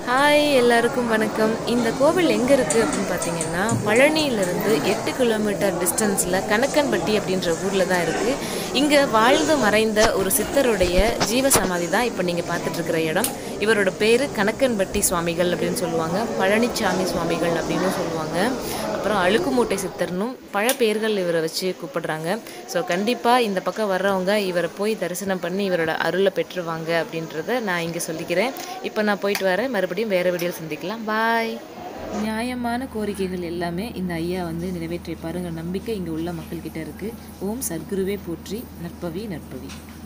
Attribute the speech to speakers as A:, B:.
A: hi எல்லாருக்கும் வணக்கம் இந்த கோவில் எங்கே இருக்குது அப்படின்னு பார்த்தீங்கன்னா பழனியிலிருந்து எட்டு கிலோமீட்டர் டிஸ்டன்ஸில் கணக்கன்பட்டி அப்படின்ற ஊரில் தான் இருக்குது இங்கே வாழ்ந்து மறைந்த ஒரு சித்தருடைய ஜீவ சமாதி தான் இப்போ நீங்கள் பார்த்துட்டு இருக்கிற இடம் இவரோட பேர் கணக்கன்பட்டி சுவாமிகள் அப்படின்னு சொல்லுவாங்க பழனிச்சாமி சுவாமிகள் அப்படின்னு சொல்லுவாங்க அப்புறம் அழுக்குமூட்டை சித்தர்னும் பல பேர்கள் இவரை வச்சு கூப்பிடுறாங்க ஸோ கண்டிப்பாக இந்த பக்கம் வர்றவங்க இவரை போய் தரிசனம் பண்ணி இவரோட அருளை பெற்றுவாங்க அப்படின்றத நான் இங்கே சொல்லிக்கிறேன் இப்போ நான் போயிட்டு வரேன் மறுபடியும் வேறு வீடியோ சந்திக்கலாம் பாய் நியாயமான கோரிக்கைகள் எல்லாமே இந்த ஐயா வந்து நிறைவேற்றி பாருங்க நம்பிக்கை இங்கே உள்ள மக்கள்கிட்ட இருக்குது ஓம் சத்குருவே போற்றி நற்பவி நற்பவி